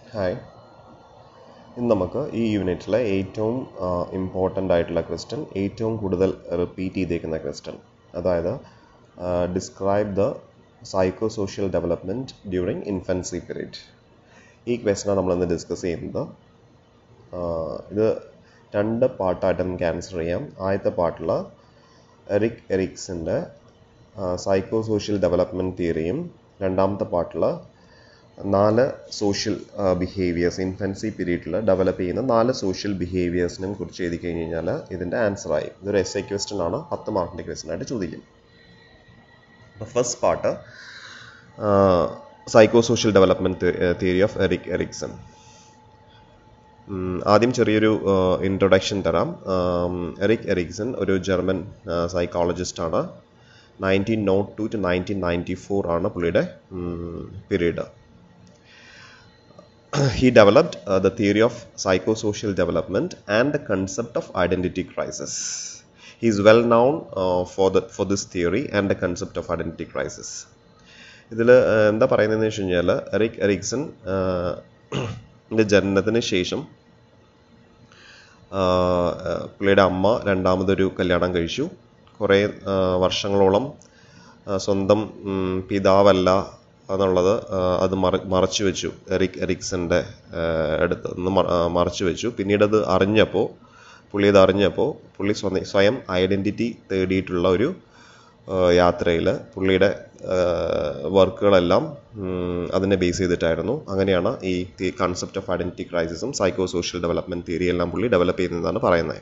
Hi ഇന്ന് നമുക്ക് ഈ യൂണിറ്റിലെ ഏറ്റവും ഇമ്പോർട്ടൻ്റ് ആയിട്ടുള്ള ക്വസ്റ്റ്യൻ ഏറ്റവും കൂടുതൽ റിപ്പീറ്റ് ചെയ്തേക്കുന്ന ക്വസ്റ്റ്യൻ അതായത് describe the psycho social development during infancy period ഈ ക്വസ്റ്റനാണ് നമ്മളിന്ന് ഡിസ്കസ് ചെയ്യുന്നത് ആഹ് ഇത് രണ്ട് പാർട്ടായിട്ട് നമുക്ക് ആൻസർ ചെയ്യാം ആദ്യത്തെ പാർട്ടിൽ എറിക് എറിക്സിൻ്റെ സൈക്കോ സോഷ്യൽ ഡെവലപ്മെൻറ്റ് തിയറിയും രണ്ടാമത്തെ പാർട്ടിൽ നാല് സോഷ്യൽ ബിഹേവിയേഴ്സ് ഇൻഫൻസി പീരീഡിൽ ഡെവലപ്പ് ചെയ്യുന്ന നാല് സോഷ്യൽ ബിഹേവിയേഴ്സിനെ കുറിച്ച് എഴുതി കഴിഞ്ഞ് കഴിഞ്ഞാൽ ഇതിൻ്റെ ആൻസറായി ഇതൊരു എസ് ഐ ക്വസ്റ്റൻ ആണ് പത്ത് മാർക്കിൻ്റെ ക്വസ്റ്റൻ ആയിട്ട് ചോദിക്കും അപ്പോൾ first part psycho social development theory of Erik Erikson ആദ്യം ചെറിയൊരു ഇൻട്രൊഡക്ഷൻ തരാം എറിക് എറിക്സൺ ഒരു ജർമ്മൻ സൈക്കോളജിസ്റ്റ് ആണ് nineteen nought two to nineteen ninety four ആണ് പുള്ളിയുടെ period he developed uh, the theory of psychosocial development and the concept of identity crisis. He is well known uh, for, the, for this theory and the concept of identity crisis. ഇതിൽ എന്താ പറയുന്നതെന്ന് വെച്ച് കഴിഞ്ഞാൽ Eric Ericsson ജനനത്തിന് ശേഷം പുള്ളിയുടെ അമ്മ രണ്ടാമതൊരു കല്യാണം കഴിച്ചു കുറേ വർഷങ്ങളോളം സ്വന്തം പിതാവല്ല എന്നുള്ളത് അത് മറ മറച്ചു വെച്ചു എറിക് എറിക്സന്റെ അടുത്ത് നിന്ന് മറച്ചു വെച്ചു പിന്നീട് അത് അറിഞ്ഞപ്പോൾ പുള്ളി അത് അറിഞ്ഞപ്പോൾ പുള്ളി സ്വയം ഐഡൻറ്റിറ്റി തേടിയിട്ടുള്ള ഒരു യാത്രയിൽ പുള്ളിയുടെ വർക്കുകളെല്ലാം അതിനെ ബേസ് ചെയ്തിട്ടായിരുന്നു അങ്ങനെയാണ് ഈ കൺസെപ്റ്റ് ഓഫ് ഐഡൻറ്റിറ്റി ക്രൈസിസും സൈക്കോ സോഷ്യൽ ഡെവലപ്മെൻറ്റ് തിയറി എല്ലാം പുള്ളി ഡെവലപ്പ് ചെയ്യുന്നതാണ് പറയുന്നത്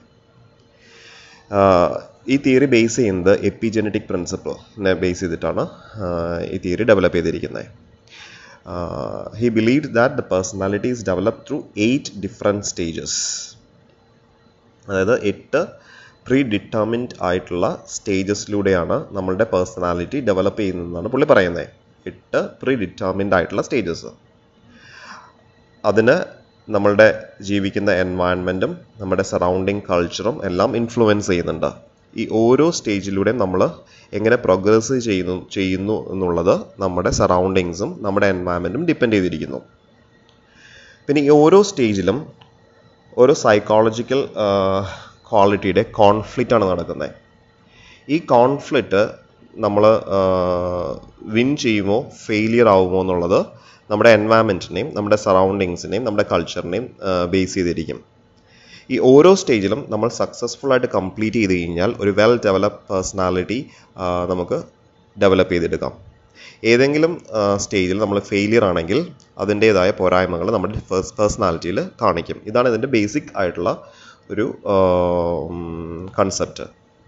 ഈ തിയറി ബേസ് ചെയ്യുന്നത് എപ്പിജനറ്റിക് പ്രിൻസിപ്പിളിനെ ബേസ് ചെയ്തിട്ടാണ് ഈ തിയറി ഡെവലപ്പ് ചെയ്തിരിക്കുന്നത് he believe that the personality is develop through eight different stages അതായത് എട്ട് പ്രീ ഡിറ്റർമിൻഡ് ആയിട്ടുള്ള സ്റ്റേജസിലൂടെയാണ് നമ്മളുടെ പേഴ്സണാലിറ്റി ഡെവലപ്പ് ചെയ്യുന്നതെന്നാണ് പുള്ളി പറയുന്നത് എട്ട് പ്രീ ഡിറ്റർമിൻഡ് ആയിട്ടുള്ള സ്റ്റേജസ് അതിന് നമ്മളുടെ ജീവിക്കുന്ന എൻവയൺമെൻറ്റും നമ്മുടെ സറൗണ്ടിങ് കൾച്ചറും എല്ലാം ഇൻഫ്ലുവൻസ് ചെയ്യുന്നുണ്ട് ഈ ഓരോ സ്റ്റേജിലൂടെയും നമ്മൾ എങ്ങനെ പ്രോഗ്രസ് ചെയ്യുന്നു ചെയ്യുന്നു എന്നുള്ളത് നമ്മുടെ സറൗണ്ടിങ്സും നമ്മുടെ എൻവയൺമെൻറ്റും ഡിപ്പെൻഡ് ചെയ്തിരിക്കുന്നു പിന്നെ ഈ ഓരോ സ്റ്റേജിലും ഓരോ സൈക്കോളജിക്കൽ ക്വാളിറ്റിയുടെ കോൺഫ്ലിക്റ്റ് ആണ് നടക്കുന്നത് ഈ കോൺഫ്ലിക്റ്റ് നമ്മൾ വിൻ ചെയ്യുമോ ഫെയിലിയർ ആവുമോ എന്നുള്ളത് നമ്മുടെ എൻവയൺമെൻറ്റിനെയും നമ്മുടെ സറൗണ്ടിങ്സിനെയും നമ്മുടെ കൾച്ചറിനെയും ബേസ് ചെയ്തിരിക്കും ഈ ഓരോ സ്റ്റേജിലും നമ്മൾ സക്സസ്ഫുൾ ആയിട്ട് കംപ്ലീറ്റ് ചെയ്ത് കഴിഞ്ഞാൽ ഒരു വെൽ ഡെവലപ്പ് പേഴ്സണാലിറ്റി നമുക്ക് ഡെവലപ്പ് ചെയ്തെടുക്കാം ഏതെങ്കിലും സ്റ്റേജിൽ നമ്മൾ ഫെയിലിയർ ആണെങ്കിൽ അതിൻ്റേതായ പോരായ്മകൾ നമ്മുടെ പേഴ്സണാലിറ്റിയിൽ കാണിക്കും ഇതാണ് ഇതിൻ്റെ ബേസിക് ആയിട്ടുള്ള ഒരു കൺസെപ്റ്റ്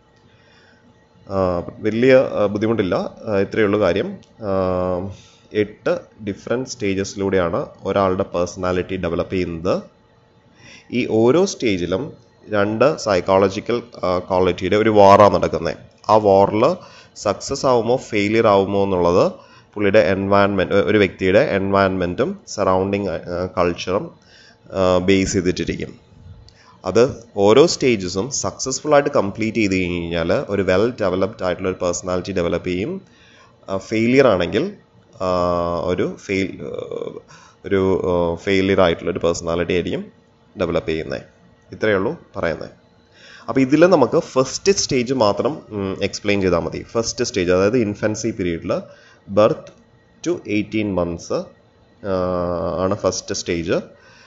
വലിയ ബുദ്ധിമുട്ടില്ല ഇത്രയേ ഉള്ളൂ കാര്യം എട്ട് ഡിഫറെൻറ്റ് സ്റ്റേജസിലൂടെയാണ് ഒരാളുടെ പേഴ്സണാലിറ്റി ഡെവലപ്പ് ചെയ്യുന്നത് ഈ ഓരോ സ്റ്റേജിലും രണ്ട് സൈക്കോളജിക്കൽ ക്വാളിറ്റിയുടെ ഒരു വാറാണ് നടക്കുന്നത് ആ വാറിൽ സക്സസ് ആവുമോ ഫെയിലിയർ ആവുമോ എന്നുള്ളത് പുള്ളിയുടെ എൻവയൺമെൻറ്റ് ഒരു വ്യക്തിയുടെ എൻവയൺമെൻറ്റും സറൗണ്ടിങ് കൾച്ചറും ബേസ് ചെയ്തിട്ടിരിക്കും അത് ഓരോ സ്റ്റേജസും സക്സസ്ഫുൾ ആയിട്ട് കംപ്ലീറ്റ് ചെയ്ത് കഴിഞ്ഞാൽ ഒരു വെൽ ഡെവലപ്ഡ് ആയിട്ടുള്ള ഒരു പേഴ്സണാലിറ്റി ഡെവലപ്പ് ചെയ്യും ഫെയിലിയർ ആണെങ്കിൽ ഒരു ഫെയിൽ ഒരു ഫെയിലിയർ ആയിട്ടുള്ള ഒരു പേഴ്സണാലിറ്റി ആയിരിക്കും ഡെവലപ്പ് ചെയ്യുന്നത് ഇത്രയേ ഉള്ളൂ പറയുന്നത് അപ്പോൾ ഇതിൽ നമുക്ക് ഫസ്റ്റ് സ്റ്റേജ് മാത്രം എക്സ്പ്ലെയിൻ ചെയ്താൽ മതി ഫസ്റ്റ് സ്റ്റേജ് അതായത് ഇൻഫൻസി പീരീഡിൽ ബർത്ത് ടു എയ്റ്റീൻ മന്ത്സ് ആണ് ഫസ്റ്റ് സ്റ്റേജ്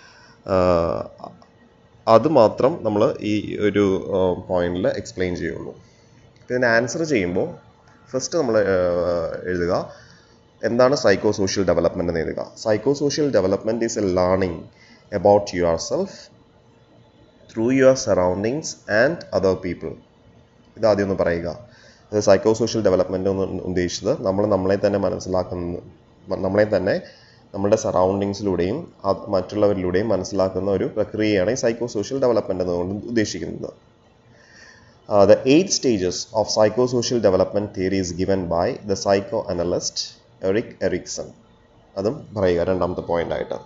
അത് മാത്രം നമ്മൾ ഈ ഒരു പോയിന്റിൽ എക്സ്പ്ലെയിൻ ചെയ്യുള്ളൂ ഇതിന് ആൻസർ ചെയ്യുമ്പോൾ ഫസ്റ്റ് നമ്മൾ എഴുതുക എന്താണ് സൈക്കോ സോഷ്യൽ ഡെവലപ്മെൻറ്റ് എന്ന് എഴുതുക psycho social development is a learning about yourself through your surroundings and other people ഇത് ആദ്യം ഒന്ന് പറയുക അത് സൈക്കോ സോഷ്യൽ ഡെവലപ്മെൻറ്റ് എന്ന് ഉദ്ദേശിച്ചത് നമ്മൾ നമ്മളെ തന്നെ മനസ്സിലാക്കുന്ന നമ്മളെ തന്നെ നമ്മുടെ സറൗണ്ടിങ്സിലൂടെയും മറ്റുള്ളവരിലൂടെയും മനസ്സിലാക്കുന്ന ഒരു പ്രക്രിയയാണ് ഈ സൈക്കോ സോഷ്യൽ ഡെവലപ്മെൻറ്റ് എന്നുകൊണ്ട് ഉദ്ദേശിക്കുന്നത് the eight stages of psycho social development theory is given by the psychoanalyst Erik Erikson അതും പറയുക രണ്ടാമത്തെ പോയിന്റ് ആയിട്ട്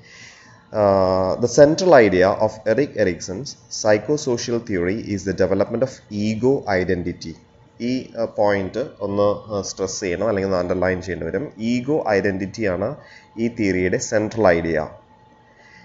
the central idea of Erik Erikson's psychosocial theory is the development of ego identity ഈ point ഒന്ന് stress ചെയ്യണം അല്ലെങ്കിൽ underline ചെയ്യേണ്ടി വരും ഈഗോ ഐഡൻറ്റിറ്റിയാണ് ഈ തിയറിയുടെ സെൻട്രൽ ഐഡിയ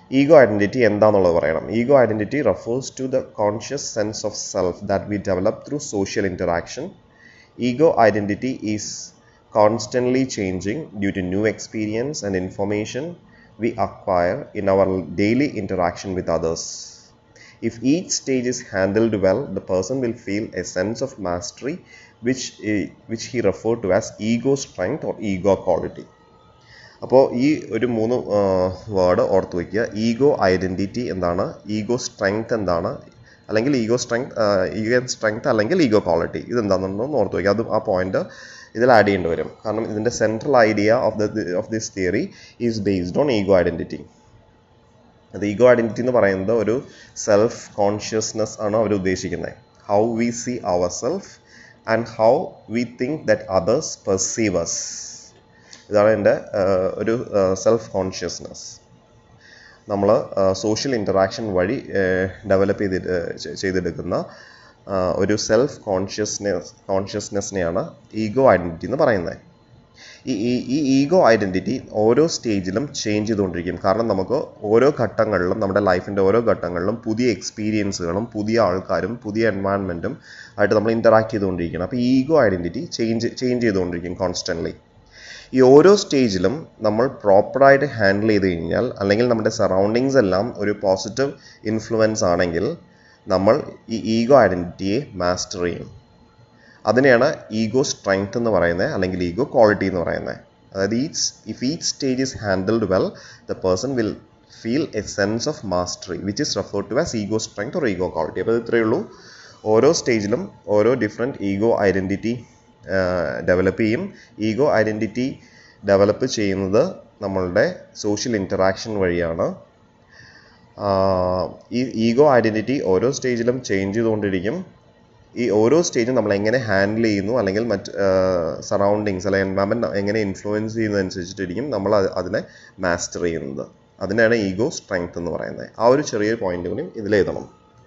ഈഗോ ഐഡൻറ്റിറ്റി എന്താണെന്നുള്ളത് പറയണം ego identity refers to the conscious sense of self that we develop through social interaction ego identity is constantly changing due to new experience and information we acquire in our daily interaction with others. If each stage is handled well, the person will feel a sense of mastery, which, eh, which he referred to as ego strength or ego quality. അപ്പോൾ ഈ ഒരു മൂന്ന് word ഓർത്ത് വയ്ക്കുക ego identity എന്താണ് ego strength എന്താണ് അല്ലെങ്കിൽ ego strength ego strength അല്ലെങ്കിൽ ഈഗോ ക്വാളിറ്റി ഇതെന്താണെന്നൊന്ന് ഓർത്ത് വയ്ക്കുക അത് ആ പോയിന്റ് ഇതിൽ ആഡ് ചെയ്യേണ്ടി വരും കാരണം ഇതിൻ്റെ central idea of the of this theory is based on ego identity അത് ഈഗോ ഐഡൻറ്റിറ്റി എന്ന് പറയുന്നത് ഒരു സെൽഫ് കോൺഷ്യസ്നെസ് ആണ് അവർ ഉദ്ദേശിക്കുന്നത് how we see our self and how we think that others perceive us ഇതാണ് എൻ്റെ ഒരു സെൽഫ് കോൺഷ്യസ്നെസ് നമ്മൾ സോഷ്യൽ ഇൻറ്ററാക്ഷൻ വഴി ഡെവലപ്പ് ചെയ്ത് ചെയ്തെടുക്കുന്ന ഒരു സെൽഫ് കോൺഷ്യസ്നെസ് കോൺഷ്യസ്നെസ്സിനെയാണ് ഈഗോ ഐഡൻറ്റിറ്റി എന്ന് പറയുന്നത് ഈ ഈ ഈഗോ ഐഡൻറ്റിറ്റി ഓരോ സ്റ്റേജിലും ചേഞ്ച് ചെയ്തുകൊണ്ടിരിക്കും കാരണം നമുക്ക് ഓരോ ഘട്ടങ്ങളിലും നമ്മുടെ ലൈഫിൻ്റെ ഓരോ ഘട്ടങ്ങളിലും പുതിയ എക്സ്പീരിയൻസുകളും പുതിയ ആൾക്കാരും പുതിയ എൻവയൺമെൻറ്റും ആയിട്ട് നമ്മൾ ഇൻറ്ററാക്ട് ചെയ്തുകൊണ്ടിരിക്കണം അപ്പോൾ ഈഗോ ഐഡൻറ്റിറ്റി ചേഞ്ച് ചേഞ്ച് ചെയ്തുകൊണ്ടിരിക്കും കോൺസ്റ്റൻ്റ്ലി ഈ ഓരോ സ്റ്റേജിലും നമ്മൾ പ്രോപ്പറായിട്ട് ഹാൻഡിൽ ചെയ്ത് കഴിഞ്ഞാൽ അല്ലെങ്കിൽ നമ്മുടെ സറൗണ്ടിങ്സ് എല്ലാം ഒരു പോസിറ്റീവ് ഇൻഫ്ലുവൻസ് ആണെങ്കിൽ നമ്മൾ ഈ ഈഗോ ഐഡൻറ്റിറ്റിയെ മാസ്റ്റർ ചെയ്യും അതിനെയാണ് ഈഗോ സ്ട്രെങ്ത് എന്ന് പറയുന്നത് അല്ലെങ്കിൽ ഈഗോ ക്വാളിറ്റി എന്ന് പറയുന്നത് അതായത് each if each stage is handled well the person will feel a sense of mastery which is refer to as ego strength or ego quality അപ്പോൾ ഇത് ഇത്രയേ ഉള്ളൂ ഓരോ സ്റ്റേജിലും ഓരോ ഡിഫറെൻറ്റ് ഈഗോ ഐഡൻറ്റിറ്റി ഡെവലപ്പ് ചെയ്യും ഈഗോ ഐഡൻറ്റിറ്റി ഡെവലപ്പ് ചെയ്യുന്നത് നമ്മളുടെ സോഷ്യൽ ഇൻറ്ററാക്ഷൻ വഴിയാണ് ഈ ഈഗോ ഐഡൻറ്റിറ്റി ഓരോ സ്റ്റേജിലും ചേഞ്ച് ചെയ്തുകൊണ്ടിരിക്കും ഈ ഓരോ സ്റ്റേജും നമ്മൾ എങ്ങനെ ഹാൻഡിൽ ചെയ്യുന്നു അല്ലെങ്കിൽ മറ്റ് സറൗണ്ടിങ്സ് അല്ലെങ്കിൽ എൻവയൺമെൻറ്റ് എങ്ങനെ ഇൻഫ്ലുവൻസ് ചെയ്യുന്നതനുസരിച്ചിട്ടിരിക്കും നമ്മൾ അതിനെ മാസ്റ്റർ ചെയ്യുന്നത് അതിനാണ് ഈഗോ സ്ട്രെങ്ത് എന്ന് പറയുന്നത് ആ ഒരു ചെറിയൊരു പോയിന്റ് കൂടി ഇതിൽ എഴുതണം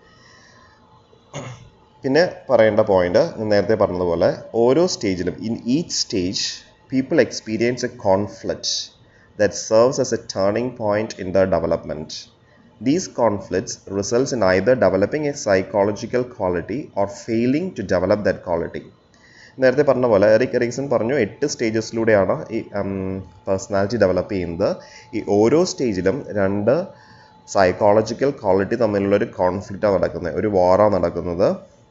പിന്നെ പറയേണ്ട പോയിന്റ് നേരത്തെ പറഞ്ഞതുപോലെ ഓരോ സ്റ്റേജിലും in each stage people experience a conflict that serves as a turning point in the development These conflicts results in either developing a psychological quality or failing to develop that quality. നേരത്തെ പറഞ്ഞ പോലെ Eric Ericsson പറഞ്ഞു എട്ട് സ്റ്റേജസിലൂടെയാണ് ഈ personality develop ചെയ്യുന്നത് ഈ ഓരോ സ്റ്റേജിലും രണ്ട് സൈക്കോളജിക്കൽ ക്വാളിറ്റി തമ്മിലുള്ള ഒരു കോൺഫ്ലിക്റ്റാണ് നടക്കുന്നത് ഒരു വാറാണ് നടക്കുന്നത്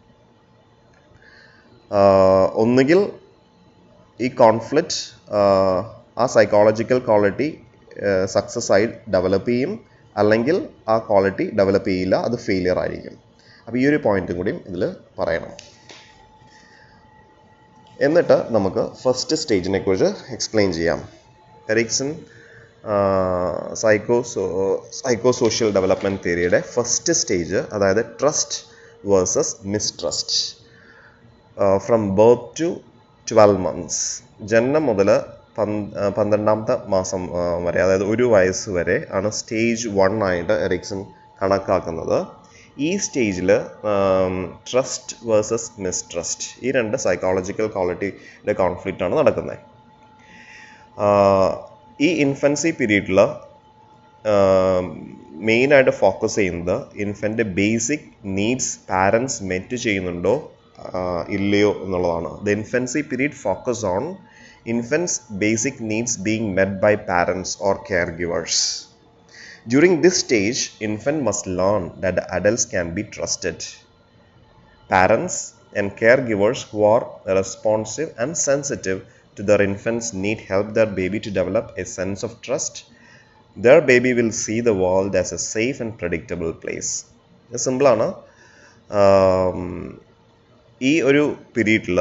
ഒന്നുകിൽ ഈ കോൺഫ്ലിക്റ്റ് ആ സൈക്കോളജിക്കൽ ക്വാളിറ്റി സക്സസ് ആയി ഡെവലപ്പ് ചെയ്യും അല്ലെങ്കിൽ ആ ക്വാളിറ്റി ഡെവലപ്പ് ചെയ്യില്ല അത് ഫെയിലിയർ ആയിരിക്കും അപ്പോൾ ഈ ഒരു പോയിന്റും കൂടിയും ഇതിൽ പറയണം എന്നിട്ട് നമുക്ക് ഫസ്റ്റ് സ്റ്റേജിനെ കുറിച്ച് എക്സ്പ്ലെയിൻ ചെയ്യാം Erikson psycho psycho social development തിയറിയുടെ ഫസ്റ്റ് സ്റ്റേജ് അതായത് trust versus mistrust from birth to twelve months ജനനം മുതൽ പന്ത്രണ്ടാമത്തെ മാസം വരെ അതായത് ഒരു വയസ്സ് വരെ ആണ് സ്റ്റേജ് വൺ ആയിട്ട് എറിക്സൺ കണക്കാക്കുന്നത് ഈ സ്റ്റേജിൽ ട്രസ്റ്റ് വേഴ്സസ് മിസ്ട്രസ്റ്റ് ഈ രണ്ട് സൈക്കോളജിക്കൽ ക്വാളിറ്റിയുടെ കോൺഫ്ലിക്റ്റ് ആണ് നടക്കുന്നത് ഈ ഇൻഫൻസി പീരീഡിൽ മെയിനായിട്ട് ഫോക്കസ് ചെയ്യുന്നത് ഇൻഫൻ്റെ ബേസിക് നീഡ്സ് പാരൻസ് മെറ്റ് ചെയ്യുന്നുണ്ടോ ഇല്ലയോ എന്നുള്ളതാണ് the infancy period focus on infants' basic needs being met by parents or caregivers. During this stage, infant must learn that the adults can be trusted. Parents and caregivers who are responsive and sensitive to their infants need help their baby to develop a sense of trust. Their baby will see the world as a safe and predictable place. സിമ്പിളാണ് ഈ ഒരു പീരീഡിൽ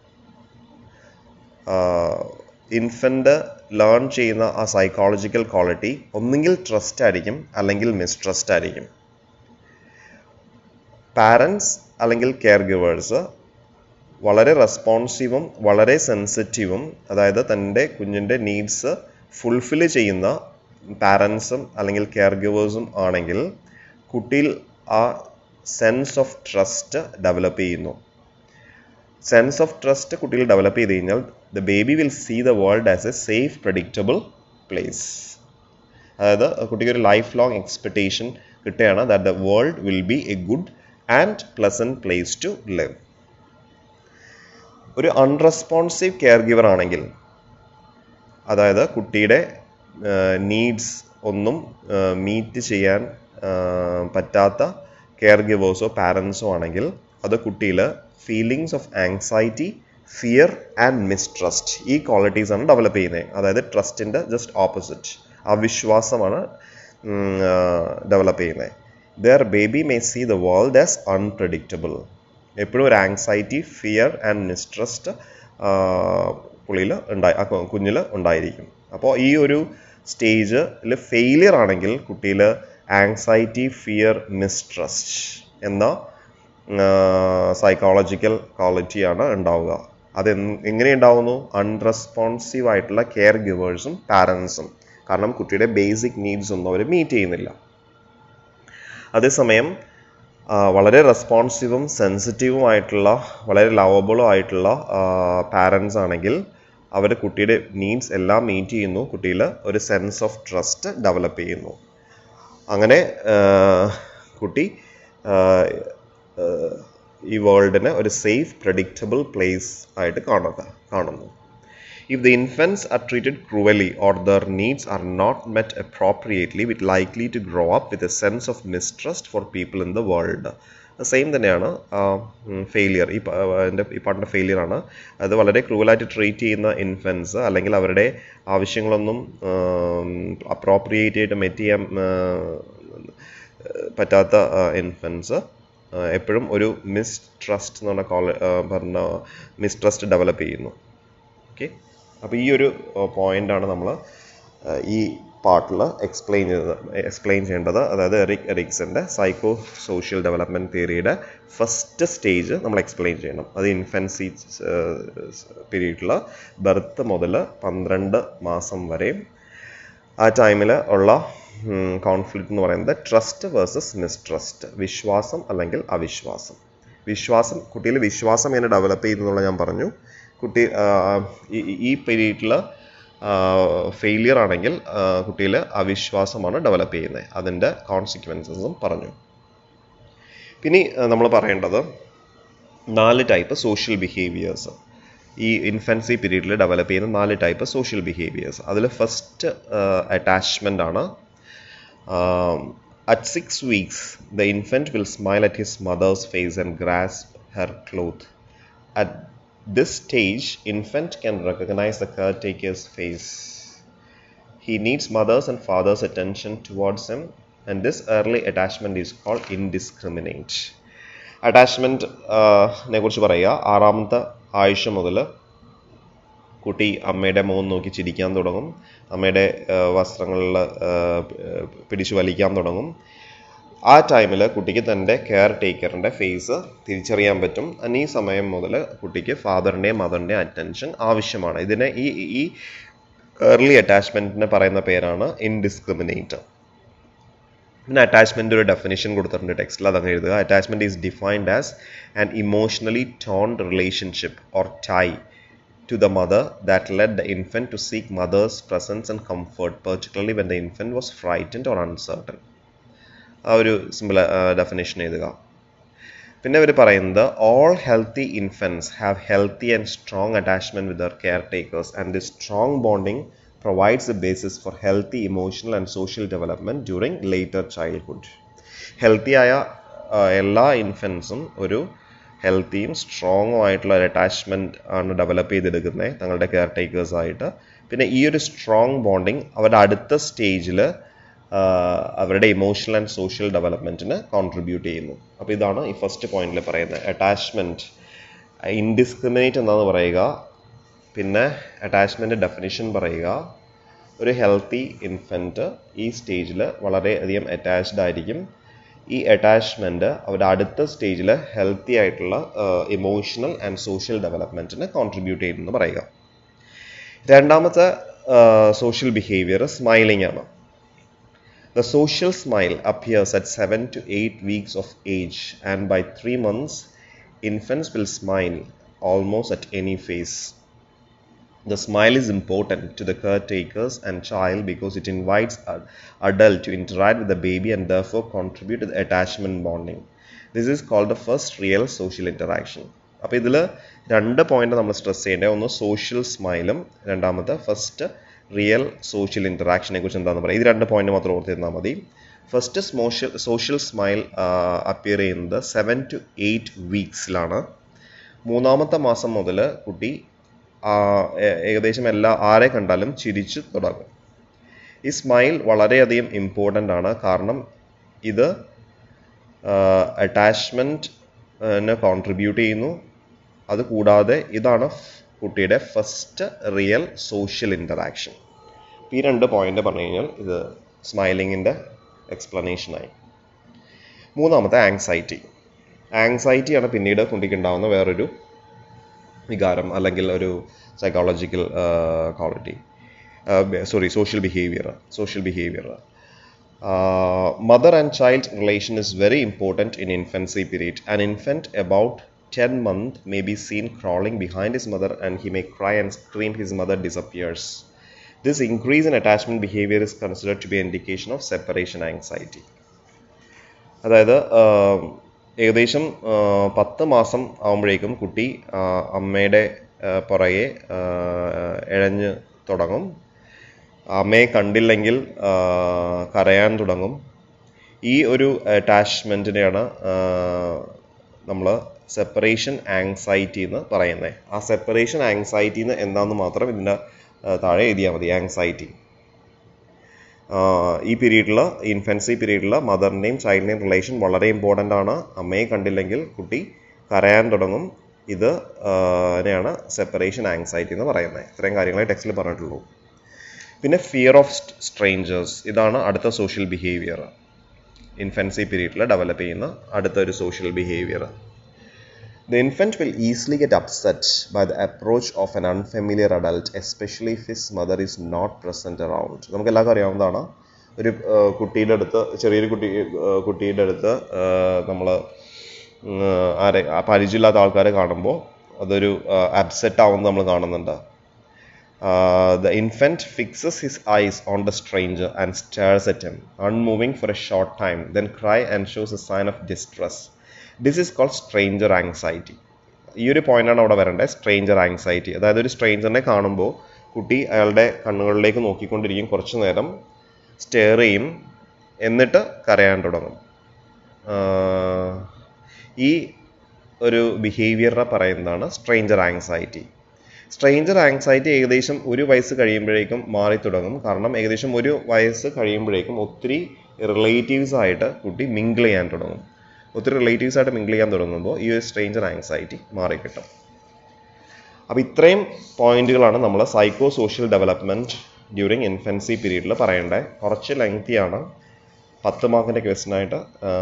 infant learn ചെയ്യുന്ന ആ psychological quality ഒന്നുകിൽ trust ആയിരിക്കും അല്ലെങ്കിൽ mistrust ആയിരിക്കും പാരൻസ് അല്ലെങ്കിൽ കെയർ ഗിവേഴ്സ് വളരെ റെസ്പോൺസീവും വളരെ സെൻസിറ്റീവും അതായത് തൻ്റെ കുഞ്ഞിൻ്റെ നീഡ്സ് ഫുൾഫിൽ ചെയ്യുന്ന പാരൻസും അല്ലെങ്കിൽ കെയർ ഗിവേഴ്സും ആണെങ്കിൽ കുട്ടിയിൽ ആ സെൻസ് ഓഫ് ട്രസ്റ്റ് ഡെവലപ്പ് ചെയ്യുന്നു സെൻസ് ഓഫ് ട്രസ്റ്റ് കുട്ടികൾ ഡെവലപ്പ് ചെയ്ത് കഴിഞ്ഞാൽ the baby will see the world as a safe predictable place അതായത് കുട്ടിക്ക് ഒരു ലൈഫ് ലോങ് എക്സ്പെക്ടേഷൻ കിട്ടുകയാണ് that the world will be a good and pleasant place to live ഒരു unresponsive care giver ആണെങ്കിൽ അതായത് കുട്ടിയുടെ നീഡ്സ് ഒന്നും മീറ്റ് ചെയ്യാൻ ആ, പറ്റാത്ത കെയർ ഗിവേഴ്സോ പാരൻസോ ആണെങ്കിൽ അത് കുട്ടിയിൽ feelings of anxiety fear and mistrust ഈ ക്വാളിറ്റീസ് ആണ് ഡെവലപ്പ് ചെയ്യുന്നത് അതായത് ട്രസ്റ്റിൻ്റെ ജസ്റ്റ് ഓപ്പോസിറ്റ് അവിശ്വാസമാണ് ഡെവലപ്പ് ചെയ്യുന്നത് their baby may see the world as unpredictable എപ്പോഴും ഒരു ആങ്സൈറ്റി ഫിയർ ആൻഡ് മിസ്ട്രസ്റ്റ് പുള്ളിയിൽ ഉണ്ടായി ആ കുഞ്ഞിൽ ഉണ്ടായിരിക്കും അപ്പോൾ ഈ ഒരു സ്റ്റേജിൽ ഫെയിലിയർ ആണെങ്കിൽ കുട്ടിയിൽ ആങ്സൈറ്റി ഫിയർ മിസ്ട്രസ്റ്റ് എന്ന സൈക്കോളജിക്കൽ ക്വാളിറ്റിയാണ് ഉണ്ടാവുക അത് എന്ന് എങ്ങനെ ഉണ്ടാവുന്നു അൺറെസ്പോൺസീവ് ആയിട്ടുള്ള കെയർ ഗിവേഴ്സും പാരൻസും കാരണം കുട്ടിയുടെ ബേസിക് നീഡ്സ് ഒന്നും അവർ മീറ്റ് ചെയ്യുന്നില്ല അതേസമയം ആ, വളരെ റെസ്പോൺസീവും സെൻസിറ്റീവും ആയിട്ടുള്ള വളരെ ലവബിളും ആയിട്ടുള്ള പാരൻസ് ആണെങ്കിൽ അവർ കുട്ടിയുടെ നീഡ്സ് എല്ലാം മീറ്റ് ചെയ്യുന്നു കുട്ടിയിൽ ഒരു സെൻസ് ഓഫ് ട്രസ്റ്റ് ഡെവലപ്പ് ചെയ്യുന്നു അങ്ങനെ ആ, കുട്ടി ആ, ആ, ഈ വേൾഡിനെ ഒരു സേഫ് പ്രഡിക്റ്റബിൾ പ്ലേസ് ആയിട്ട് കാണുക കാണുന്നു If the infants are treated cruelly or their needs are not met appropriately, it likely to grow up with a sense of mistrust for people in the world. Same തന്നെയാണ് failure ഈ പ- എൻ്റെ ഈ പാട്ടിൻ്റെ failure ആണ് അത് വളരെ ക്രൂവലായിട്ട് treat ചെയ്യുന്ന ഇൻഫൻസ് അല്ലെങ്കിൽ അവരുടെ ആവശ്യങ്ങളൊന്നും അപ്രോപ്രിയേറ്റ് ആയിട്ട് മെറ്റ് ചെയ്യാൻ ആ, പറ്റാത്ത ഇൻഫൻസ് എപ്പോഴും ഒരു മിസ്ട്രസ്റ്റ് എന്ന് പറഞ്ഞ കോള പറഞ്ഞ മിസ്ട്രസ്റ്റ് ഡെവലപ്പ് ചെയ്യുന്നു ഓക്കെ അപ്പോൾ ഈ ഒരു പോയിന്റാണ് നമ്മൾ ഈ പാർട്ടിൽ എക്സ്പ്ലെയിൻ ചെയ്തത് എക്സ്പ്ലെയിൻ ചെയ്യേണ്ടത് അതായത് എറിക് എറിക്സന്റെ സൈക്കോ സോഷ്യൽ ഡെവലപ്മെന്റ് തിയറിയുടെ ഫസ്റ്റ് സ്റ്റേജ് നമ്മൾ എക്സ്പ്ലെയിൻ ചെയ്യണം അത് ഇൻഫൻസി പീരീഡിൽ ബർത്ത് മുതൽ പന്ത്രണ്ട് മാസം വരെയും ആ ടൈമിൽ ഉള്ള കോൺഫ്ലിക്റ്റ് എന്ന് പറയുന്നത് ട്രസ്റ്റ് വേഴ്സസ് മിസ്ട്രസ്റ്റ് വിശ്വാസം അല്ലെങ്കിൽ അവിശ്വാസം വിശ്വാസം കുട്ടിയിൽ വിശ്വാസം എങ്ങനെ ഡെവലപ്പ് ചെയ്യുന്നുള്ള ഞാൻ പറഞ്ഞു കുട്ടി ആ, ഈ- ഈ പീരീഡിൽ ഫെയിലിയർ ആണെങ്കിൽ കുട്ടിയിൽ അവിശ്വാസമാണ് ഡെവലപ്പ് ചെയ്യുന്നത് അതിൻ്റെ കോൺസിക്വൻസസും പറഞ്ഞു പിന്നെ നമ്മൾ പറയേണ്ടത് നാല് ടൈപ്പ് സോഷ്യൽ ബിഹേവിയേഴ്സ് ഈ ഇൻഫൻസി പീരീഡിൽ ഡെവലപ്പ് ചെയ്യുന്ന നാല് ടൈപ്പ് സോഷ്യൽ ബിഹേവിയേഴ്സ് അതിൽ ഫസ്റ്റ് അറ്റാച്ച്മെൻ്റ് ആണ് at six weeks the infant will smile at his mother's face and grasp her cloth at this stage infant can recognise the care takers face he needs mother's and father's attention towards him and this early attachment is called indiscriminate attachment നെ കുറിച്ച് പറയുക ആറാമത്തെ ആഴ്ച മുതൽ കുട്ടി അമ്മയുടെ മുഖം നോക്കി ചിരിക്കാൻ തുടങ്ങും അമ്മയുടെ വസ്ത്രങ്ങളിൽ പിടിച്ചു വലിക്കാൻ തുടങ്ങും ആ ടൈമിൽ കുട്ടിക്ക് തൻ്റെ കെയർ ടേക്കറിൻ്റെ ഫേസ് തിരിച്ചറിയാൻ പറ്റും and ഈ സമയം മുതൽ കുട്ടിക്ക് ഫാദറിൻ്റെയും മദറിൻ്റെയും അറ്റൻഷൻ ആവശ്യമാണ് ഇതിനെ ഈ ഈ ഏർലി അറ്റാച്ച്മെൻറ്റിന് പറയുന്ന പേരാണ് ഇൻഡിസ്ക്രിമിനേറ്റ് പിന്നെ അറ്റാച്ച്മെൻ്റ് ഒരു ഡെഫിനേഷൻ കൊടുത്തിട്ടുണ്ട് ടെക്സ്റ്റിൽ അതങ്ങ് എഴുതുക attachment is defined as an emotionally toned relationship or tie to the mother that led the infant to seek mother's presence and comfort, particularly when the infant was frightened or uncertain. ആ ഒരു simple definition എഴുതുക പിന്നെ അവർ പറയുന്നത് all healthy infants have healthy and strong attachment with their care takers and the strong bonding provides a basis for healthy emotional and social development during later childhood ഹെൽത്തിയായ എല്ലാ ഇൻഫൻസും ഒരു ഹെൽത്തിയും സ്ട്രോങ്ങും ആയിട്ടുള്ള ഒരു അറ്റാച്ച്മെന്റ് ആണ് ഡെവലപ്പ് ചെയ്തെടുക്കുന്നത് തങ്ങളുടെ കെയർ ടേക്കേഴ്സ് ആയിട്ട് പിന്നെ ഈ ഒരു സ്ട്രോങ് ബോണ്ടിങ് അവരുടെ അടുത്ത സ്റ്റേജിൽ അവരുടെ ഇമോഷണൽ ആൻഡ് സോഷ്യൽ ഡെവലപ്മെന്റിന് കോൺട്രിബ്യൂട്ട് ചെയ്യുന്നു അപ്പോൾ ഇതാണ് ഈ ഫസ്റ്റ് പോയിന്റിൽ പറയുന്നത് അറ്റാച്ച്മെന്റ് ഇൻഡിസ്ക്രിമിനേറ്റ് എന്നാണ് പറയുക പിന്നെ അറ്റാച്ച്മെന്റ് ഡെഫിനിഷൻ പറയുക ഒരു ഹെൽത്തി ഇൻഫൻറ്റ് ഈ സ്റ്റേജിൽ വളരെയധികം അറ്റാച്ച്ഡ് ആയിരിക്കും ഈ അറ്റാച്ച്മെന്റ് അവരുടെ അടുത്ത സ്റ്റേജിൽ ഹെൽത്തി ആയിട്ടുള്ള ഇമോഷണൽ ആൻഡ് സോഷ്യൽ ഡെവലപ്മെന്റിന് കോൺട്രിബ്യൂട്ട് ചെയ്യുന്നു പറയുക രണ്ടാമത്തെ സോഷ്യൽ ബിഹേവിയർ സ്മൈലിംഗ് ആണ് The social smile appears at 7 to 8 weeks of age, and by 3 months, infants will smile almost at any face. The smile is important to the caretakers and child because it invites a adult to interact with the baby and therefore contribute to the attachment bonding. This is called the first real social interaction. അപ്പോൾ ഇതിൽ രണ്ട് point നമ്മൾ stress ചെയ്യേണ്ടത് ഒന്ന് social സ്മൈലും രണ്ടാമത്തെ first real social ഇൻറ്ററാക്ഷനെ കുറിച്ച് എന്താണെന്ന് പറയാം ഇത് രണ്ട് പോയിന്റ് മാത്രം ഓർത്തിരുന്നാൽ മതി first social social smile appear ചെയ്യുന്നത് സെവൻ ടു എയ്റ്റ് വീക്സിലാണ് മൂന്നാമത്തെ മാസം മുതൽ കുട്ടി ആ, ഏ- ഏകദേശം എല്ലാ ആരെ കണ്ടാലും ചിരിച്ചു തുടങ്ങും ഈ സ്മൈൽ വളരെയധികം ഇമ്പോർട്ടൻ്റ് ആണ് കാരണം ഇത് അറ്റാച്ച്മെൻറ്റിന് കോൺട്രിബ്യൂട്ട് ചെയ്യുന്നു അതുകൂടാതെ ഇതാണ് ഫ്- കുട്ടിയുടെ ഫസ്റ്റ് റിയൽ സോഷ്യൽ ഇൻ്ററാക്ഷൻ ഈ രണ്ട് പോയിന്റ് പറഞ്ഞു കഴിഞ്ഞാൽ ഇത് സ്മൈലിങ്ങിൻ്റെ എക്സ്പ്ലനേഷനായി മൂന്നാമത്തെ ആങ്സൈറ്റി ആങ്സൈറ്റിയാണ് പിന്നീട് കുട്ടിക്കുണ്ടാവുന്ന വേറൊരു വികാരം അല്ലെങ്കിൽ ഒരു psychological quality sorry social behaviour social behaviour mother and child relation is very important in infancy period an infant about ten month may be seen crawling behind his mother and he may cry and scream his mother disappears this increase in attachment behaviour is considered to be indication of separation anxiety അതായത് ആഹ്, ഏകദേശം ആഹ്, പത്ത് മാസം ആകുമ്പോഴേക്കും കുട്ടി ആഹ്, അമ്മയുടെ ആഹ്, പുറകെ ആഹ്, ഇഴഞ്ഞ് തുടങ്ങും അമ്മയെ കണ്ടില്ലെങ്കിൽ ആഹ്, കരയാൻ തുടങ്ങും ഈ ഒരു അറ്റാച്ച്മെൻറ്റിനെയാണ് നമ്മൾ സെപ്പറേഷൻ ആങ്സൈറ്റി എന്ന് പറയുന്നത് ആ സെപ്പറേഷൻ ആങ്സൈറ്റി എന്ന് എന്താണെന്ന് മാത്രം ഇതിൻ്റെ ആഹ്, താഴെ എഴുതിയാൽ മതി ആങ്സൈറ്റി ആഹ് ഈ പീരീഡിൽ ഇൻഫൻസി പീരീഡിൽ മദറിൻ്റെയും ചൈൽഡിൻ്റെയും റിലേഷൻ വളരെ ഇമ്പോർട്ടൻ്റ് ആണ് അമ്മയെ കണ്ടില്ലെങ്കിൽ കുട്ടി കരയാൻ തുടങ്ങും ഇത് ാണ് സെപ്പറേഷൻ ആങ്സൈറ്റി എന്ന് പറയുന്നത് ഇത്രയും കാര്യങ്ങളെ ടെക്സ്റ്റിൽ പറഞ്ഞിട്ടുള്ളൂ പിന്നെ ഫിയർ ഓഫ് സ്ട്രേഞ്ചേഴ്സ് ഇതാണ് അടുത്ത സോഷ്യൽ ബിഹേവിയർ ഇൻഫൻസി പീരീഡിൽ ഡെവലപ്പ് ചെയ്യുന്ന അടുത്ത ഒരു social behaviour The infant will easily get upset by the approach of an unfamiliar adult, especially if his mother is not present around. നമുക്ക് എല്ലാവർക്കും അറിയാവുന്നതാണ് ഒരു ആ, കുട്ടിയുടെ അടുത്ത് ചെറിയൊരു കുട്ടി ആ, കുട്ടിയുടെ അടുത്ത് നമ്മൾ ആരെ ആ പരിചയമില്ലാത്ത ആൾക്കാരെ കാണുമ്പോൾ അതൊരു അപ്സെറ്റ് ആവുന്നത് നമ്മൾ കാണുന്നുണ്ട് Uh, the infant fixes his eyes on the stranger and stares at him, unmoving for a short time, then cry and shows a sign of distress. This is called stranger anxiety. ഈ ഒരു പോയിന്റാണ് അവിടെ വരേണ്ടത് stranger anxiety അതായത് ഒരു സ്ട്രേഞ്ചറിനെ കാണുമ്പോൾ കുട്ടി അയാളുടെ കണ്ണുകളിലേക്ക് നോക്കിക്കൊണ്ടിരിക്കും കുറച്ചു നേരം സ്റ്റെയർ ചെയ്യും എന്നിട്ട് കരയാൻ തുടങ്ങും ആഹ് ഈ ഒരു ബിഹേവിയറിനെ പറയുന്നതാണ് സ്ട്രേഞ്ചർ ആങ്സൈറ്റി സ്ട്രേഞ്ചർ ആങ്സൈറ്റി ഏകദേശം ഒരു വയസ്സ് കഴിയുമ്പോഴേക്കും മാറി തുടങ്ങും കാരണം ഏകദേശം ഒരു വയസ്സ് കഴിയുമ്പോഴേക്കും ഒത്തിരി റിലേറ്റീവ്സ് ആയിട്ട് കുട്ടി മിങ്കിൾ ചെയ്യാൻ തുടങ്ങും ഒത്തിരി റിലേറ്റീവ്സ് ആയിട്ട് മിങ്കിൾ ചെയ്യാൻ തുടങ്ങുമ്പോൾ ഈ ഒരു സ്ട്രേഞ്ചർ ആങ്സൈറ്റി മാറിക്കിട്ടും അപ്പോൾ ഇത്രയും പോയിന്റുകളാണ് നമ്മൾ psycho social development during infancy പീരീഡിൽ പറയേണ്ടത് കുറച്ച് ലെങ്തിയാണ് പത്ത് മാർക്കിൻ്റെ ക്വസ്റ്റ്യനായിട്ട്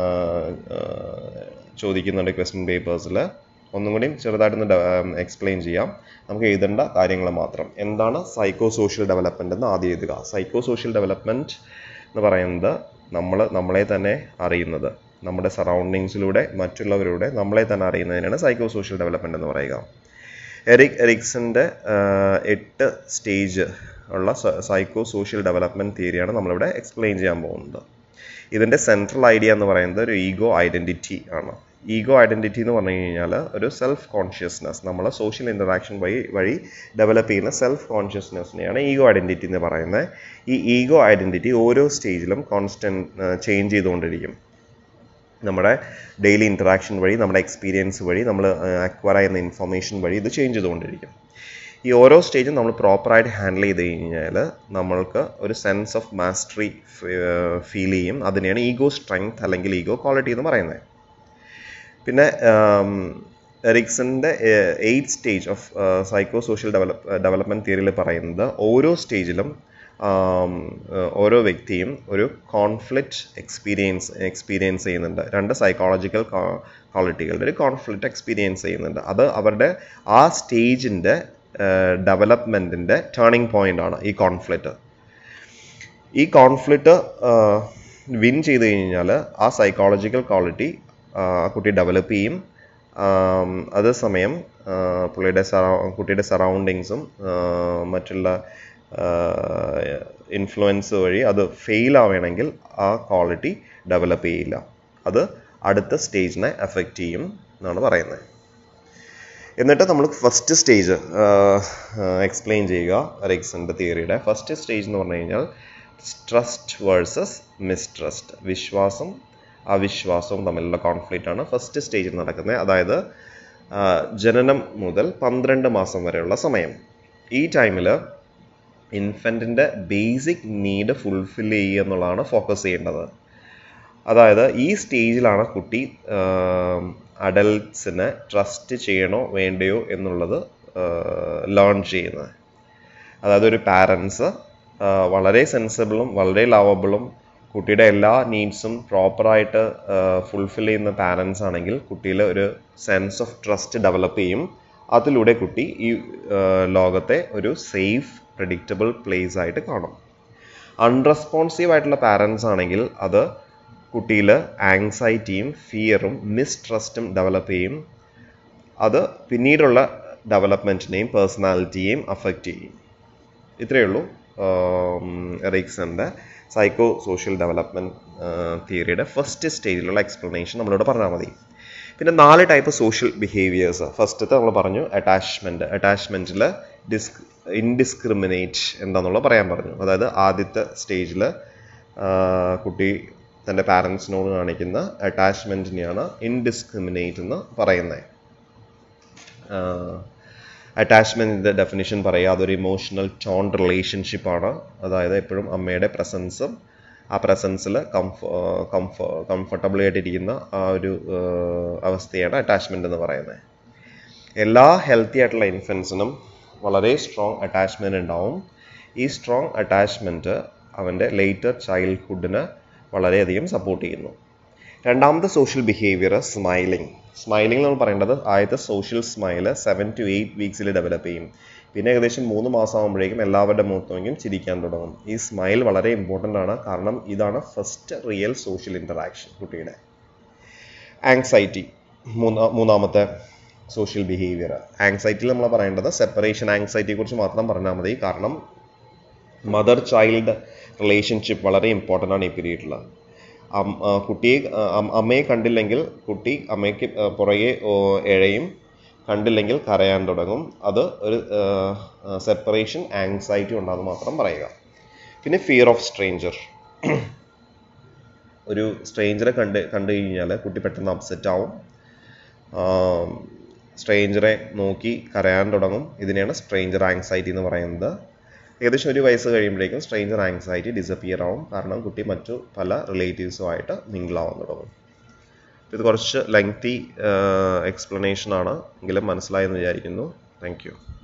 ചോദിക്കുന്നുണ്ട് ക്വസ്റ്റ്യൻ പേപ്പേഴ്സിൽ ഒന്നും കൂടി ചെറുതായിട്ടൊന്ന് എക്സ്പ്ലെയിൻ ചെയ്യാം നമുക്ക് എഴുതേണ്ട കാര്യങ്ങൾ മാത്രം എന്താണ് സൈക്കോ സോഷ്യൽ ഡെവലപ്മെൻ്റ് എന്ന് ആദ്യം എഴുതുക സൈക്കോ സോഷ്യൽ ഡെവലപ്മെൻറ്റ് എന്ന് പറയുന്നത് നമ്മൾ നമ്മളെ തന്നെ അറിയുന്നത് നമ്മുടെ സറൗണ്ടിങ്സിലൂടെ മറ്റുള്ളവരുടെ നമ്മളെ തന്നെ അറിയുന്നതിനാണ് സൈക്കോ സോഷ്യൽ ഡെവലപ്മെൻറ്റ് എന്ന് പറയുക എറിക് എറിക്സന്റെ എട്ട് സ്റ്റേജ് ഉള്ള സൈക്കോ സോഷ്യൽ ഡെവലപ്മെൻറ്റ് തിയറിയാണ് നമ്മളിവിടെ എക്സ്പ്ലെയിൻ ചെയ്യാൻ പോകുന്നത് ഇതിൻ്റെ സെൻട്രൽ ഐഡിയ എന്ന് പറയുന്നത് ഒരു ഈഗോ ഐഡൻറ്റിറ്റി ആണ് ഈഗോ ഐഡൻറ്റിറ്റി എന്ന് പറഞ്ഞു കഴിഞ്ഞാൽ ഒരു സെൽഫ് കോൺഷ്യസ്നെസ് നമ്മൾ സോഷ്യൽ ഇൻ്ററാക്ഷൻ വഴി വഴി ഡെവലപ്പ് ചെയ്യുന്ന സെൽഫ് കോൺഷ്യസ്നെസ്സിനെയാണ് ഈഗോ ഐഡൻറ്റിറ്റി എന്ന് പറയുന്നത് ഈ ഈഗോ ഐഡൻറ്റിറ്റി ഓരോ സ്റ്റേജിലും കോൺസ്റ്റൻറ്റ് ചേഞ്ച് ചെയ്തുകൊണ്ടിരിക്കും നമ്മുടെ ഡെയിലി ഇൻറ്ററാക്ഷൻ വഴി നമ്മുടെ എക്സ്പീരിയൻസ് വഴി നമ്മൾ അക്വയർ ചെയ്യുന്ന ഇൻഫർമേഷൻ വഴി ഇത് ചേഞ്ച് ചെയ്തുകൊണ്ടിരിക്കും ഈ ഓരോ സ്റ്റേജും നമ്മൾ പ്രോപ്പറായിട്ട് ഹാൻഡിൽ ചെയ്ത് കഴിഞ്ഞാൽ നമ്മൾക്ക് ഒരു സെൻസ് ഓഫ് മാസ്റ്ററി ഫീൽ ചെയ്യും അതിനെയാണ് ഈഗോ സ്ട്രെങ്ത് അല്ലെങ്കിൽ ഈഗോ ക്വാളിറ്റി എന്ന് പറയുന്നത് പിന്നെ എറിക്സന്റെ eight stage of psycho social develop development തിയറിയിൽ പറയുന്നത് ഓരോ സ്റ്റേജിലും ഓരോ വ്യക്തിയും ഒരു കോൺഫ്ലിക്റ്റ് എക്സ്പീരിയൻസ് എക്സ്പീരിയൻസ് ചെയ്യുന്നുണ്ട് രണ്ട് സൈക്കോളജിക്കൽ ക്വാളിറ്റികളുടെ ഒരു കോൺഫ്ലിക്റ്റ് എക്സ്പീരിയൻസ് ചെയ്യുന്നുണ്ട് അത് അവരുടെ ആ സ്റ്റേജിൻ്റെ ഡെവലപ്മെൻറ്റിൻ്റെ ടേണിംഗ് പോയിന്റ് ആണ് ഈ കോൺഫ്ലിക്റ്റ് ഈ കോൺഫ്ലിക്റ്റ് വിൻ ചെയ്ത് കഴിഞ്ഞാൽ ആ സൈക്കോളജിക്കൽ ക്വാളിറ്റി ആ കുട്ടി ഡെവലപ്പ് ചെയ്യും ആം, അതേസമയം ആ, പുള്ളിയുടെ സറൗ കുട്ടിയുടെ സറൗണ്ടിങ്സും മറ്റുള്ള ഇൻഫ്ലുവൻസ് വഴി അത് ഫെയിൽ ആവുകയാണെങ്കിൽ ആ ക്വാളിറ്റി ഡെവലപ്പ് ചെയ്യില്ല അത് അടുത്ത സ്റ്റേജിനെ എഫക്റ്റ് ചെയ്യും എന്നാണ് പറയുന്നത് എന്നിട്ട് നമ്മൾ ഫസ്റ്റ് സ്റ്റേജ് എക്സ്പ്ലെയിൻ ചെയ്യുക റിക്സന്റെ തിയറിയുടെ ഫസ്റ്റ് സ്റ്റേജ് എന്ന് പറഞ്ഞു കഴിഞ്ഞാൽ ട്രസ്റ്റ് വേഴ്സസ് മിസ്ട്രസ്റ്റ് വിശ്വാസം അവിശ്വാസവും തമ്മിലുള്ള കോൺഫ്ലിക്റ്റ് ആണ് ഫസ്റ്റ് സ്റ്റേജിൽ നടക്കുന്നത് അതായത് ആ, ജനനം മുതൽ പന്ത്രണ്ട് മാസം വരെയുള്ള സമയം ഈ ടൈമിൽ ഇൻഫൻറ്റിൻ്റെ ബേസിക് നീഡ് ഫുൾഫിൽ ചെയ്യുക എന്നുള്ളതാണ് ഫോക്കസ് ചെയ്യേണ്ടത് അതായത് ഈ സ്റ്റേജിലാണ് കുട്ടി അഡൽട്സിനെ ട്രസ്റ്റ് ചെയ്യണോ വേണ്ടയോ എന്നുള്ളത് ലേൺ ചെയ്യുന്നത് അതായത് ഒരു പാരൻസ് വളരെ സെൻസിബിളും വളരെ ലവബിളും കുട്ടിയുടെ എല്ലാ നീഡ്സും പ്രോപ്പറായിട്ട് ഫുൾഫിൽ ചെയ്യുന്ന പാരൻസ് ആണെങ്കിൽ കുട്ടിയിൽ ഒരു സെൻസ് ഓഫ് ട്രസ്റ്റ് ഡെവലപ്പ് ചെയ്യും അതിലൂടെ കുട്ടി ഈ ആ, ലോകത്തെ ഒരു സേഫ് പ്രഡിക്റ്റബിൾ പ്ലേസ് ആയിട്ട് കാണും അൺറെസ്പോൺസീവ് ആയിട്ടുള്ള പാരൻസ് ആണെങ്കിൽ അത് കുട്ടിയിൽ ആങ്സൈറ്റിയും ഫിയറും മിസ്ട്രസ്റ്റും ഡെവലപ്പ് ചെയ്യും അത് പിന്നീടുള്ള ഡെവലപ്മെൻറ്റിനെയും പേഴ്സണാലിറ്റിയെയും അഫക്റ്റ് ചെയ്യും ഇത്രയേ ഉള്ളൂ എറിക്സന്റെ സൈക്കോ സോഷ്യൽ ഡെവലപ്മെൻറ്റ് തിയറിയുടെ ഫസ്റ്റ് സ്റ്റേജിലുള്ള എക്സ്പ്ലനേഷൻ നമ്മളോട് പറഞ്ഞാൽ മതി പിന്നെ നാല് ടൈപ്പ് സോഷ്യൽ ബിഹേവിയേഴ്സ് ഫസ്റ്റത്തെ നമ്മൾ പറഞ്ഞു അറ്റാച്ച്മെൻറ്റ് അറ്റാച്ച്മെൻറ്റിൽ ഡിസ്ക് ഇൻഡിസ്ക്രിമിനേറ്റ് എന്താണെന്നുള്ളത് പറയാൻ പറഞ്ഞു അതായത് ആദ്യത്തെ സ്റ്റേജിൽ കുട്ടി തൻ്റെ പാരൻസിനോട് കാണിക്കുന്ന അറ്റാച്ച്മെൻറ്റിനെയാണ് ഇൻഡിസ്ക്രിമിനേറ്റ് എന്ന് പറയുന്നത് അറ്റാച്ച്മെൻറ്റിൻ്റെ ഡെഫിനിഷൻ പറയുക അതൊരു ഇമോഷണൽ ടോൺ റിലേഷൻഷിപ്പാണ് അതായത് എപ്പോഴും അമ്മയുടെ പ്രസൻസും ആ പ്രസൻസിൽ കംഫ കംഫ കംഫർട്ടബിൾ ആയിട്ടിരിക്കുന്ന ആ ഒരു ആ, അവസ്ഥയാണ് അറ്റാച്ച്മെൻ്റ് എന്ന് പറയുന്നത് എല്ലാ ഹെൽത്തി ആയിട്ടുള്ള ഇൻഫൻസിനും വളരെ സ്ട്രോങ് അറ്റാച്ച്മെൻ്റ് ഉണ്ടാവും ഈ സ്ട്രോങ് അറ്റാച്ച്മെൻറ്റ് അവൻ്റെ ലേറ്റർ ചൈൽഡ്ഹുഡിന് വളരെയധികം സപ്പോർട്ട് ചെയ്യുന്നു രണ്ടാമത്തെ സോഷ്യൽ ബിഹേവിയർ സ്മൈലിംഗ് സ്മൈലിംഗ് നമ്മൾ പറയേണ്ടത് ആദ്യത്തെ social smile seven to eight വീക്സിൽ ഡെവലപ്പ് ചെയ്യും പിന്നെ ഏകദേശം മൂന്ന് മാസം ആകുമ്പോഴേക്കും എല്ലാവരുടെ മുഖത്തേക്കും ചിരിക്കാൻ തുടങ്ങും ഈ സ്മൈൽ വളരെ ഇമ്പോർട്ടൻ്റ് ആണ് കാരണം ഇതാണ് ഫസ്റ്റ് റിയൽ സോഷ്യൽ ഇൻ്ററാക്ഷൻ കുട്ടിയുടെ ആങ്സൈറ്റി മൂന്നാ മൂന്നാമത്തെ സോഷ്യൽ ബിഹേവിയർ ആങ്സൈറ്റിയിൽ നമ്മൾ പറയേണ്ടത് സെപ്പറേഷൻ ആങ്സൈറ്റിയെ കുറിച്ച് മാത്രം പറഞ്ഞാൽ മതി കാരണം മദർ ചൈൽഡ് റിലേഷൻഷിപ്പ് വളരെ ഇമ്പോർട്ടൻ്റ് ആണ് ഈ പീരീഡിൽ കുട്ടിയെ ആ, അം- അമ്മയെ കണ്ടില്ലെങ്കിൽ കുട്ടി അമ്മയ്ക്ക് ആ, പുറകെ ഓ, എഴയും കണ്ടില്ലെങ്കിൽ കരയാൻ തുടങ്ങും അത് ഒരു സെപ്പറേഷൻ ആങ്സൈറ്റി ഉണ്ടാകുന്ന മാത്രം പറയുക പിന്നെ ഫിയർ ഓഫ് സ്ട്രേഞ്ചർ ഒരു സ്ട്രേഞ്ചറെ കണ്ട് കണ്ടു കഴിഞ്ഞാൽ കുട്ടി പെട്ടെന്ന് അപ്സെറ്റ് ആവും സ്ട്രേഞ്ചറെ നോക്കി കരയാൻ തുടങ്ങും ഇതിനെയാണ് സ്ട്രേഞ്ചർ ആങ്സൈറ്റി എന്ന് പറയുന്നത് ഏകദേശം ഒരു വയസ്സ് കഴിയുമ്പോഴേക്കും സ്ട്രേഞ്ചർ ആങ്സൈറ്റി ഡിസപ്പിയർ ആവും കാരണം കുട്ടി മറ്റു പല റിലേറ്റീവ്സുമായിട്ട് മിങ്കിൾ ആവാൻ തുടങ്ങും ഇത് കുറച്ച് ലെങ്തി എക്സ്പ്ലനേഷൻ ആണ് എങ്കിലും മനസ്സിലായെന്ന് വിചാരിക്കുന്നു താങ്ക് യു